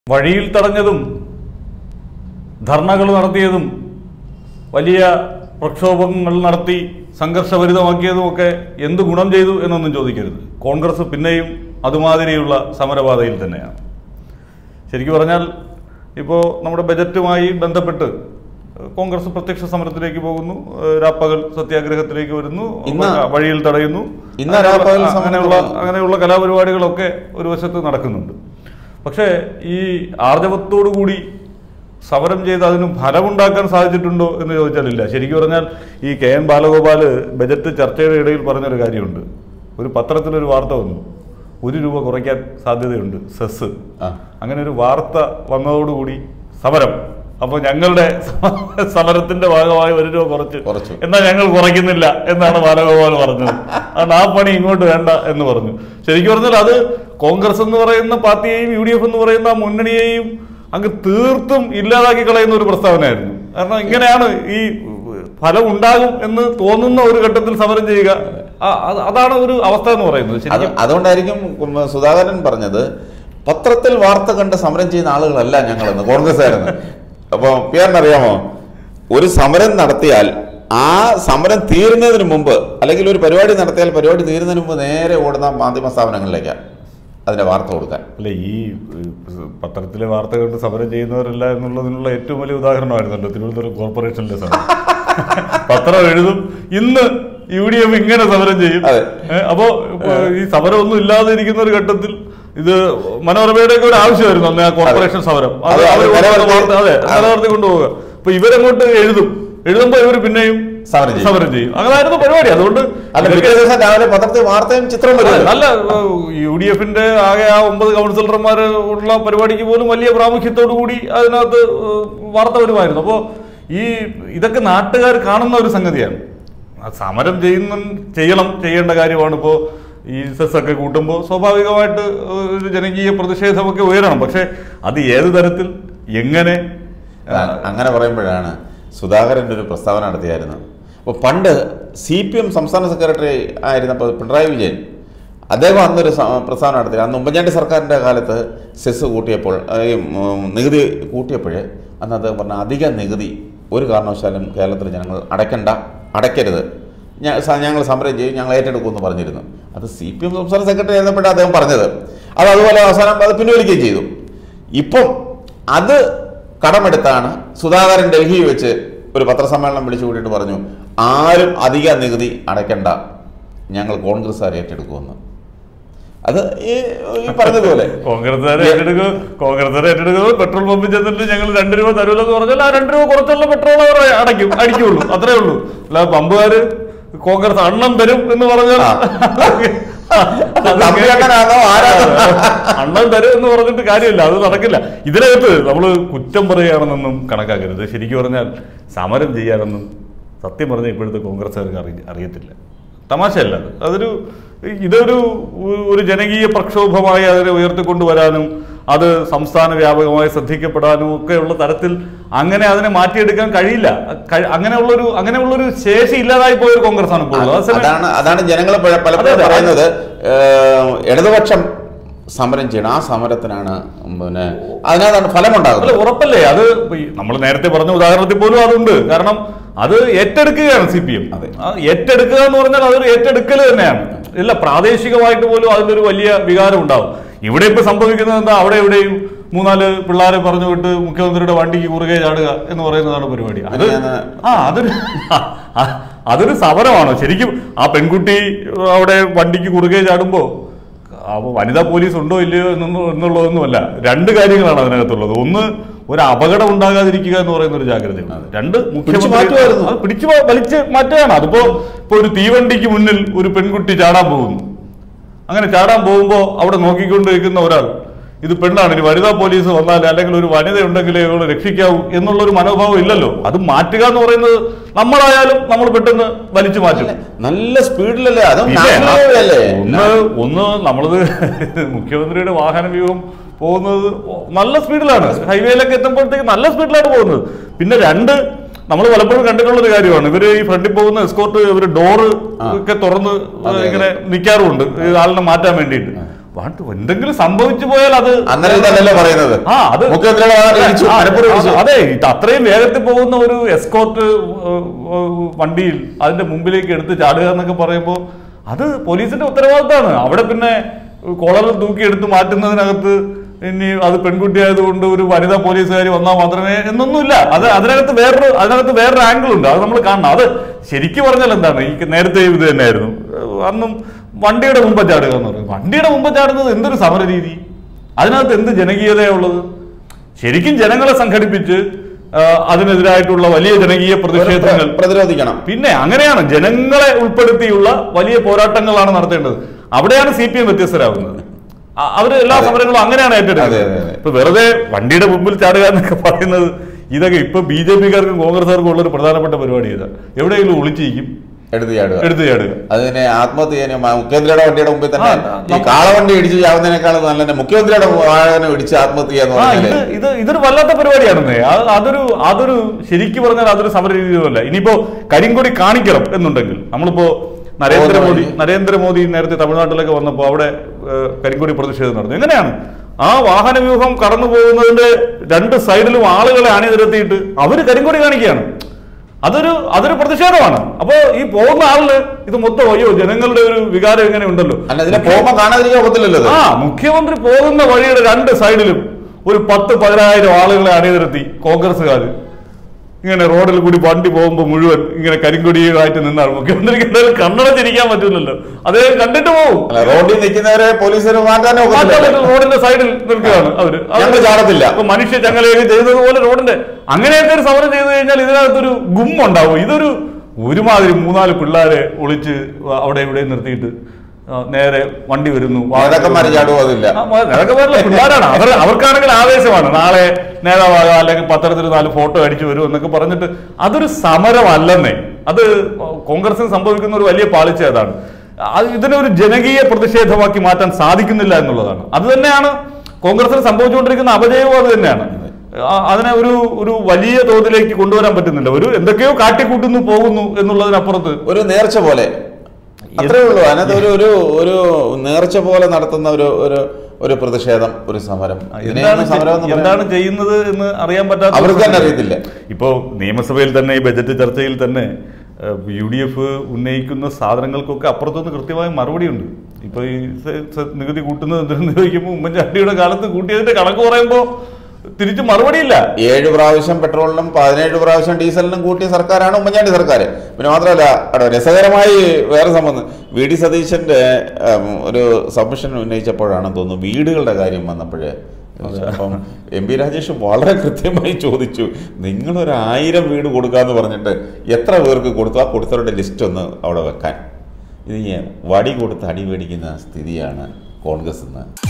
വഴിയിൽ തടഞ്ഞതും ധർണകൾ നടത്തിയതും വലിയ പ്രക്ഷോഭങ്ങൾ നടത്തി സംഘർഷഭരിതമാക്കിയതുമൊക്കെ എന്ത് ഗുണം ചെയ്തു എന്നൊന്നും ചോദിക്കരുത് കോൺഗ്രസ് പിന്നെയും അതുമാതിരിയുള്ള സമരപാതയിൽ തന്നെയാണ് ശരിക്കും പറഞ്ഞാൽ ഇപ്പോൾ നമ്മുടെ ബജറ്റുമായി ബന്ധപ്പെട്ട് കോൺഗ്രസ് പ്രത്യക്ഷ സമരത്തിലേക്ക് പോകുന്നു ഏഹ് രാപ്പകൽ സത്യാഗ്രഹത്തിലേക്ക് വരുന്നു ഇന്ന് വഴിയിൽ തടയുന്നു ഇന്ന് രാപ്പകൽ സമരം അങ്ങനെയുള്ള തുടങ്ങി. അങ്ങനെയുള്ള കലാപരിപാടികളൊക്കെ ഒരു വശത്ത് നടക്കുന്നുണ്ട് പക്ഷേ ഈ ആർജവത്തോടു കൂടി സമരം ചെയ്ത് അതിന് ഫലമുണ്ടാക്കാൻ സാധിച്ചിട്ടുണ്ടോ എന്ന് ചോദിച്ചാലില്ല ശരിക്കും പറഞ്ഞാൽ ഈ കെ എൻ ബാലഗോപാൽ ബജറ്റ് ചർച്ചയുടെ ഇടയിൽ പറഞ്ഞൊരു കാര്യമുണ്ട് ഒരു പത്രത്തിലൊരു വാർത്ത വന്നു ഒരു രൂപ കുറയ്ക്കാൻ സാധ്യതയുണ്ട് സെസ് ആ. അങ്ങനെ ഒരു വാർത്ത വന്നതോടുകൂടി സമരം അപ്പോൾ ഞങ്ങളുടെ സമരത്തിന്റെ ഭാഗമായി ഒരു രൂപ കുറച്ച് കുറച്ചു. എന്നാൽ ഞങ്ങൾ കുറയ്ക്കുന്നില്ല എന്നാണ് ബാലഗോപാൽ പറഞ്ഞത് അതുകൊണ്ട് ആ പണി ഇങ്ങോട്ട് വേണ്ട എന്ന് പറഞ്ഞു ശരിക്കും പറഞ്ഞാൽ അത് കോൺഗ്രസ് എന്ന് പറയുന്ന പാർട്ടിയെയും യു ഡി എഫ് എന്ന് പറയുന്ന ആ മുന്നണിയെയും അങ്ങ് തീർത്തും ഇല്ലാതാക്കി കളയുന്ന ഒരു പ്രസ്താവനയായിരുന്നു കാരണം ഇങ്ങനെയാണ് ഈ ഫലം ഉണ്ടാകും എന്ന് തോന്നുന്ന ഒരു ഘട്ടത്തിൽ സമരം ചെയ്യുക ആ- അത് അതാണ് ഒരു അവസ്ഥ എന്ന് പറയുന്നത് അത് ശരിക്കും അതുകൊണ്ടായിരിക്കും ഉം, സുധാകരൻ പറഞ്ഞത് പത്രത്തിൽ വാർത്ത കണ്ട് സമരം ചെയ്യുന്ന ആളുകളല്ല ഞങ്ങളെന്ന് കോൺഗ്രസ്സുകാരെന്ന് അപ്പോൾ പി ആറിന് അറിയാമോ ഒരു സമരം നടത്തിയാൽ ആ സമരം തീരുന്നതിന് മുമ്പ് അല്ലെങ്കിൽ ഒരു പരിപാടി നടത്തിയാൽ പരിപാടി തീരുന്നതിന് മുമ്പ് നേരെ ഓടുന്ന മാധ്യമ സ്ഥാപനങ്ങളിലേക്കാണ് അതിന്റെ വാർത്ത കൊടുക്കാൻ അല്ല ഈ ഏഹ്, പത്രത്തിലെ വാർത്ത കണ്ട് സമരം ചെയ്യുന്നവരല്ല എന്നുള്ളതിനുള്ള ഏറ്റവും വലിയ ഉദാഹരണമായിരുന്നല്ലോ തിരുവനന്തപുരം കോർപ്പറേഷനിലെ സമരം പത്രം എഴുതും ഇന്ന് യു ഡി എഫ് ഇങ്ങനെ സമരം ചെയ്യും അതെ. ഏഹ്, അപ്പോ ഇപ്പൊ ഈ സമരം ഒന്നും ഇല്ലാതെ ഇരിക്കുന്ന ഒരു ഘട്ടത്തിൽ ഇത് മനോരമയുടെ ഒക്കെ ഒരു ആവശ്യമായിരുന്നു അന്ന് ആ കോർപ്പറേഷൻ സമരം അത് അതെ, അവർ അത് നിലനിർത്തി- വാർത്ത അതെ അതെ. നിലനിർത്തി കൊണ്ടുപോവുക അപ്പൊ ഇവരങ്ങോട്ട് എഴുതും എഴുതുമ്പോ ഇവർ പിന്നെയും സമരം ചെയ്യും. സമരം ചെയ്യും അങ്ങനായിരുന്നു പരിപാടി അതുകൊണ്ട് അല്ല ഇതൊക്കെ- പിറ്റേ ദിവസം രാവിലെ പത്രത്തിൽ വാർത്തയും ചിത്രം അതെ, വരും നല്ല യു ഡി എഫിന്റെ ആകെ ആ ഒമ്പത് കൗൺസിലർമാർ ഉള്ള പരിപാടിക്ക് പോലും വലിയ പ്രാമുഖ്യത്തോടു കൂടി അതിനകത്ത് ഏഹ്, വാർത്ത വരുമായിരുന്നു അപ്പോൾ ഈ ഇതൊക്കെ നാട്ടുകാർ കാണുന്ന ഒരു സംഗതിയാണ് ആ സമരം ചെയ്യുന്ന ചെയ്യണം ചെയ്യേണ്ട കാര്യമാണ് ഇപ്പോൾ ഈ സെസ് ഒക്കെ കൂട്ടുമ്പോൾ സ്വാഭാവികമായിട്ട് ഒരു ജനകീയ പ്രതിഷേധമൊക്കെ ഉയരണം പക്ഷെ അത് ഏത് തരത്തിൽ എങ്ങനെ അ- അങ്ങനെ പറയുമ്പോഴാണ് സുധാകരൻ്റെ ഒരു പ്രസ്താവന നടത്തിയായിരുന്നു അപ്പോൾ പണ്ട് സി പി എം സംസ്ഥാന സെക്രട്ടറി ആയിരുന്നപ്പോൾ പിണറായി വിജയൻ അദ്ദേഹം അന്നൊരു സ- പ്രസ്താവന നടത്തി അന്ന് ഉമ്മൻചാണ്ടി സർക്കാരിൻ്റെ കാലത്ത് സെസ് കൂട്ടിയപ്പോൾ ആ, ഈ, ഉം, നികുതി കൂട്ടിയപ്പോൾ അന്ന് അദ്ദേഹം പറഞ്ഞ അധിക നികുതി ഒരു കാരണവശാലും കേരളത്തിലെ ജനങ്ങൾ അടയ്ക്കണ്ട അടയ്ക്കരുത് ഞ- സ- ഞങ്ങൾ സമരം ചെയ്യും ഞങ്ങൾ ഏറ്റെടുക്കുമെന്ന് പറഞ്ഞിരുന്നു അത് സി പി എം സംസ്ഥാന സെക്രട്ടറി ആയിരുന്നപ്പോഴാണ് അദ്ദേഹം പറഞ്ഞത് അത് അതുപോലെ അവസാനം അത് പിൻവലിക്കുകയും ചെയ്തു ഇപ്പം അത് കടമെടുത്താണ് സുധാകരൻ ഡൽഹിയിൽ വെച്ച് ഒരു പത്രസമ്മേളനം വിളിച്ചു കൂട്ടിയിട്ട് പറഞ്ഞു ആരും അധിക നികുതി അടയ്ക്കണ്ട ഞങ്ങൾ കോൺഗ്രസ്സുകാർ ഏറ്റെടുക്കുമെന്ന് അത് ഈ ഈ പറഞ്ഞതുപോലെ കോൺഗ്രസ്സുകാരെ ഏറ്റെടുക്കും കോൺഗ്രസ്സുകാരെ ഏറ്റെടുക്കുമ്പോൾ പെട്രോൾ പമ്പിൽ ചെന്നിട്ട് ഞങ്ങൾ രണ്ട് രൂപ തരുമല്ലോ പറഞ്ഞാൽ ആ രണ്ട് രൂപ കുറച്ചുള്ള പെട്രോൾ അവർ അടയ്ക്കും അടിക്കുള്ളൂ അത്രേ ഉള്ളൂ അല്ല പമ്പുകാര് കോൺഗ്രസ് അണ്ണം തരും എന്ന് പറഞ്ഞാൽ ആ. അത് തമ്പിയണ്ണനാണോ ആരാണോ? അണ്ണം തരും എന്ന് പറഞ്ഞിട്ട് കാര്യമില്ല അത് നടക്കില്ല ഇതിനകത്ത് നമ്മൾ കുറ്റം പറയുകയാണെന്നൊന്നും കണക്കാക്കരുത് ശരിക്കും പറഞ്ഞാൽ സമരം ചെയ്യാനൊന്നും സത്യം പറഞ്ഞാൽ ഇപ്പോഴത്തെ കോൺഗ്രസ്സുകാർക്ക് അറി അറിയത്തില്ല തമാശയല്ല അത് അതൊരു ഇതൊരു ഒരു- ഒരു ജനകീയ പ്രക്ഷോഭമായി അതിനെ ഉയർത്തിക്കൊണ്ടുവരാനും അത് സംസ്ഥാന വ്യാപകമായി ശ്രദ്ധിക്കപ്പെടാനും ഒക്കെയുള്ള തരത്തിൽ അങ്ങനെ അതിനെ മാറ്റിയെടുക്കാൻ കഴിയില്ല കഴി- അങ്ങനെയുള്ളൊരു അങ്ങനെയുള്ളൊരു ശേഷി ഇല്ലാതായി പോയ ഒരു കോൺഗ്രസ് ആണ് ഇപ്പോൾ ഉള്ളത് അതേസമയം- അതാണ് അതാണ് ജനങ്ങൾ പല- പലപ്പോഴും അതെ, അതെ. പറയുന്നത് ഏഹ്, ഇടതുപക്ഷം സമരം ചെയ്യണം ആ സമരത്തിനാണ് പിന്നെ അതിനകത്താണ് ഫലമുണ്ടാകുന്നത് അല്ല ഉറപ്പല്ലേ അത് നമ്മൾ നേരത്തെ പറഞ്ഞ ഉദാഹരണത്തിൽ പോലും അതുണ്ട് കാരണം അത് ഏറ്റെടുക്കുകയാണ് സി പി എം അതെ. ഏറ്റെടുക്കുക എന്ന് പറഞ്ഞാൽ അതൊരു ഏറ്റെടുക്കൽ തന്നെയാണ് ഇല്ല പ്രാദേശികമായിട്ട് പോലും അതിലൊരു വലിയ വികാരം ഉണ്ടാവും ഇവിടെ ഇപ്പൊ സംഭവിക്കുന്നത് എന്താ അവിടെ എവിടെയും മൂന്നാല് പിള്ളേരെ പറഞ്ഞു വിട്ട് മുഖ്യമന്ത്രിയുടെ വണ്ടിക്ക് കുറുകെ ചാടുക എന്ന് പറയുന്നതാണ് പരിപാടി അത് ഞാന് ആ അതൊരു ആ, അതൊരു സമരമാണോ ശരിക്കും ആ പെൺകുട്ടി അവിടെ വണ്ടിക്ക് കുറുകെ ചാടുമ്പോ അപ്പൊ വനിതാ പോലീസ് ഉണ്ടോ ഇല്ലയോ എന്നൊന്നും എന്നുള്ളതൊന്നുമല്ല രണ്ട് കാര്യങ്ങളാണ് അതിനകത്തുള്ളത് ഒന്ന് ഒരു അപകടം ഉണ്ടാകാതിരിക്കുക എന്ന് പറയുന്ന ഒരു ജാഗ്രതയാണ് രണ്ട് പിടിച്ചു മുഖ്യമന്ത്രി മാറ്റുമായിരുന്നു. അത് പിടിച്ചു മാ- വലിച്ച് മാറ്റുകയാണ് അതിപ്പോ ഇപ്പൊ ഒരു തീവണ്ടിക്ക് മുന്നിൽ ഒരു പെൺകുട്ടി ചാടാൻ പോകുന്നു അങ്ങനെ ചാടാൻ പോകുമ്പോ അവിടെ നോക്കിക്കൊണ്ട് നിൽക്കുന്ന ഒരാൾ ഇത് പെണ്ണാണ് ഇനി വനിതാ പോലീസ് വന്നാൽ അല്ലെങ്കിൽ ഒരു വനിത ഉണ്ടെങ്കിലേ ഇവളെ രക്ഷിക്കാവൂ എന്നുള്ള ഒരു മനോഭാവം ഇല്ലല്ലോ അത് മാറ്റുക എന്ന് പറയുന്നത് നമ്മളായാലും നമ്മൾ പെട്ടെന്ന് വലിച്ചു മാറ്റും നല്ല സ്പീഡിലല്ലേ അതും പിന്നെ national highway അല്ലേ ഒന്ന് ഒന്ന് നമ്മളത് മുഖ്യമന്ത്രിയുടെ വാഹന വ്യൂഹം പോകുന്നത് നല്ല സ്പീഡിലാണ് ഹൈവേയിലൊക്കെ എത്തുമ്പോഴത്തേക്ക് നല്ല സ്പീഡിലാണ് പോകുന്നത് പിന്നെ രണ്ട് നമ്മൾ പലപ്പോഴും കണ്ടിട്ടുള്ള ഒരു കാര്യമാണ് ഇവര് ഈ ഫ്രണ്ടിൽ പോകുന്ന എസ്കോർട്ട് ഇവര് ഡോറ് ആ. ഒക്കെ തുറന്ന് അതെ, അതെ. ഇങ്ങനെ നിൽക്കാറുമുണ്ട് ഈ ആളിനെ മാറ്റാൻ വേണ്ടിയിട്ട് വാട്ട് എന്തെങ്കിലും സംഭവിച്ചു പോയാൽ അത് അന്നേരം ഇതല്ലല്ലോ പറയുന്നത് ആ അത് മുഖ്യമന്ത്രിയുടെ വാഹനം ഇടിച്ചു, ആ, മനപ്പൂർവ്വം ഇടിച്ചു. അതെ ഇത് അത്രയും വേഗത്തിൽ പോകുന്ന ഒരു എസ്കോർട്ട് വണ്ടിയിൽ അതിന്റെ മുമ്പിലേക്ക് എടുത്ത് ചാടുക എന്നൊക്കെ പറയുമ്പോൾ അത് പോലീസിന്റെ ഉത്തരവാദിത്തമാണ് അവിടെ പിന്നെ കോളറിൽ തൂക്കി എടുത്ത് മാറ്റുന്നതിനകത്ത് ഇനി അത് പെൺകുട്ടിയായതുകൊണ്ട് ഒരു വനിതാ പോലീസുകാർ വന്നാൽ മാത്രമേ എന്നൊന്നുമില്ല അത് അതിനകത്ത് വേറൊരു അതിനകത്ത് വേറൊരു ആംഗിൾ ഉണ്ട് അത് നമ്മൾ കാണണം അത് ശരിക്കും പറഞ്ഞാൽ എന്താണ് ഈ നേരത്തെ ഇത് തന്നെയായിരുന്നു അന്നും വണ്ടിയുടെ മുമ്പ് ചാടുക എന്ന് പറയും വണ്ടിയുടെ മുമ്പ് ചാടുന്നത് എന്തൊരു സമര രീതി അതിനകത്ത് എന്ത് ജനകീയതയുള്ളത് ശരിക്കും ജനങ്ങളെ സംഘടിപ്പിച്ച് ആ, അതിനെതിരായിട്ടുള്ള വലിയ ജനകീയ പ്രതിഷേധങ്ങൾ പ്രതിരോധിക്കണം പിന്നെ അങ്ങനെയാണ് ജനങ്ങളെ ഉൾപ്പെടുത്തിയുള്ള വലിയ പോരാട്ടങ്ങളാണ് നടത്തേണ്ടത് അവിടെയാണ് സി പി എം വ്യത്യസ്തരാകുന്നത് അ- അവര് എല്ലാ അതെ. സമരങ്ങളും അങ്ങനെയാണ് അതെ, ഏറ്റെടുക്കുന്നത് അതെ, അതെ. ഇപ്പൊ വെറുതെ വണ്ടിയുടെ മുമ്പിൽ ചാടുക എന്നൊക്കെ പറയുന്നത് ഇതൊക്കെ ഇപ്പൊ ബി ജെ പിക്കാർക്കും കോൺഗ്രസ്സുകാർക്കും ഉള്ള ഒരു പ്രധാനപ്പെട്ട പരിപാടി ഇതാ എവിടെയെങ്കിലും ഒളിച്ചിരിക്കും എടുത്ത് ചാടുക എടുത്തു ചാടുക അതിനെ ആത്മഹത്യ ചെയ്യാൻ മ- മുഖ്യമന്ത്രിയുടെ വണ്ടിയുടെ മുമ്പിൽ തന്നെ ആ, ഈ നം- കാളവണ്ടി ഇടിച്ച് ചാവുന്നതിനേക്കാളും നല്ല തന്നെ മുഖ്യമന്ത്രിയുടെ വാഹനം ഇടിച്ച് ആത്മഹത്യ ചെയ്യാന്ന് ആ ഇത് പറഞ്ഞാല് ഇത് ഇതൊരു വല്ലാത്ത പരിപാടിയാണെന്നേ അത് അതൊരു അതൊരു ശരിക്കും പറഞ്ഞാൽ അതൊരു സമര രീതിയല്ല ഇനിയിപ്പോ കരിങ്കൊടി കാണിക്കണം എന്നുണ്ടെങ്കിൽ നമ്മളിപ്പോ നരേന്ദ്രമോദി പോകുന്ന നരേന്ദ്രമോദി നേരത്തെ തമിഴ്നാട്ടിലൊക്കെ വന്നപ്പോൾ അവിടെ ഏഹ്, കരിങ്കൊടി പ്രതിഷേധം നടന്നു എങ്ങനെയാണ് ആ വാഹന വ്യൂഹം കടന്നു പോകുന്നതിന്റെ രണ്ട് സൈഡിലും ആളുകളെ അണിനിരത്തിയിട്ട് അവര് കരിങ്കൊടി കാണിക്കുകയാണ് അതൊരു അതൊരു പ്രതിഷേധമാണ് അപ്പോ ഈ പോകുന്ന ആളിന് ഇത് മൊത്തം അയ്യോ ജനങ്ങളുടെ ഒരു വികാരം ഇങ്ങനെ ഉണ്ടല്ലോ അല്ല ഇതിനെ പോകുമ്പോ കാണാതിരിക്കാൻ ഒക്കത്തില്ലല്ലോ ഇത്. ആ മുഖ്യമന്ത്രി പോകുന്ന വഴിയുടെ രണ്ട് സൈഡിലും ഒരു പത്ത് പതിനായിരം ആളുകളെ അണിനിരത്തി കോൺഗ്രസ്സുകാർ ഇങ്ങനെ റോഡിൽ കൂടി വണ്ടി പോകുമ്പോൾ മുഴുവൻ ഇങ്ങനെ കരിങ്കൊടിയായിട്ട് നിന്നാണ് മുഖ്യമന്ത്രിക്ക് എന്തായാലും കണ്ണടച്ചിരിക്കാൻ പറ്റില്ലല്ലോ അദ്ദേഹം കണ്ടിട്ട് പോകും അല്ല റോഡിൽ നിൽക്കുന്നവരെ പോലീസിന് മാറ്റാനേ ഒക്കത്തില്ല മാത്രമല്ല, റോഡിന്റെ സൈഡിൽ നിൽക്കുകയാണ് അവര് ഞങ്ങൾ ചാടത്തില്ല. ഇപ്പൊ മനുഷ്യ ചങ്ങലയൊക്കെ ചെയ്തതുപോലെ റോഡിന്റെ അങ്ങനെയൊക്കെ ഒരു സമരം ചെയ്തു കഴിഞ്ഞാൽ ഇതിനകത്തൊരു ഗുമ്മുണ്ടാവും ഇതൊരു ഒരുമാതിരി മൂന്നാല് പിള്ളേരെ ഒളിച്ച് അവിടെ ഇവിടെ നിർത്തിയിട്ട് ആ, നേരെ വണ്ടി വരുന്നു നേതാക്കന്മാര് ചാടുവോ അതില്ല ആ, മ- നേതാക്കന്മാരല്ല പിള്ളേരാണ് അവർ അവർക്കാണെങ്കിൽ ആവേശമാണ് നാളെ നേതാവാകാം അല്ലെങ്കിൽ പത്രത്തിൽ നാല് ഫോട്ടോ അടിച്ചു വരും എന്നൊക്കെ പറഞ്ഞിട്ട് അതൊരു സമരമല്ലെന്നേ അത് കോൺഗ്രസിന് സംഭവിക്കുന്ന ഒരു വലിയ പാളിച്ച അതാണ് അത് ഇതിനെ ഒരു ജനകീയ പ്രതിഷേധമാക്കി മാറ്റാൻ സാധിക്കുന്നില്ല എന്നുള്ളതാണ് അത് തന്നെയാണ് കോൺഗ്രസിന് സംഭവിച്ചുകൊണ്ടിരിക്കുന്ന അപജയവും അത് തന്നെയാണ് ആ- അതിനെ ഒരു ഒരു വലിയ തോതിലേക്ക് കൊണ്ടുവരാൻ പറ്റുന്നില്ല ഒരു എന്തൊക്കെയോ കാട്ടിക്കൂട്ടുന്നു പോകുന്നു എന്നുള്ളതിനപ്പുറത്ത് ഒരു നേർച്ച പോലെ അത്രേ ഉള്ളൂ അതിനകത്ത് ഒരു ഒരു ഒരു നേർച്ച പോലെ നടത്തുന്ന ഒരു ഒരു ഒരു പ്രതിഷേധം ഒരു സമരം എന്താണ് ഇതിനെയൊന്നും സമരം എന്ന് ചെ- പറയാൻ- എന്താണ് ചെയ്യുന്നത് എന്ന് അറിയാൻ പറ്റാത്ത അവർക്ക് തന്നെ ഒരു അറിയത്തില്ല. ഇപ്പോ നിയമസഭയിൽ തന്നെ ഈ ബജറ്റ് ചർച്ചയിൽ തന്നെ യു ഡി എഫ് ഉന്നയിക്കുന്ന സാധനങ്ങൾക്കൊക്കെ അപ്പുറത്തുനിന്ന് കൃത്യമായ മറുപടിയുണ്ട് ഇപ്പൊ ഈ സ- സ- നികുതി കൂട്ടുന്നത് എന്തിനെന്ന് ചോദിക്കുമ്പോൾ ഉമ്മൻചാണ്ടിയുടെ കാലത്ത് കൂട്ടിയതിന്റെ കണക്ക് പറയുമ്പോൾ തിരിച്ച് മറുപടിയില്ല ഏഴ് പ്രാവശ്യം പെട്രോളിനും പതിനേഴ് പ്രാവശ്യം ഡീസലിനും കൂട്ടിയ സർക്കാരാണ് ഉമ്മൻചാണ്ടി സർക്കാർ പിന്നെ മാത്രമല്ല അവിടെ രസകരമായി വേറെ സംബന്ധം വി ഡി സതീശന്റെ ഉം, ഒരു സബ്മിഷൻ ഉന്നയിച്ചപ്പോഴാണെന്ന് തോന്നുന്നു വീടുകളുടെ കാര്യം വന്നപ്പോഴേ അപ്പം എം പി രാജേഷ് വളരെ കൃത്യമായി ചോദിച്ചു നിങ്ങളൊരു ആയിരം വീട് കൊടുക്കാന്ന് പറഞ്ഞിട്ട് എത്ര പേർക്ക് കൊടുത്തു ആ കൊടുത്തവരുടെ ലിസ്റ്റ് ഒന്ന് അവിടെ വെക്കാൻ ഇത് ഈ വടി കൊടുത്ത് അടി മേടിക്കുന്ന സ്ഥിതിയാണ് കോൺഗ്രസ് ഇന്ന്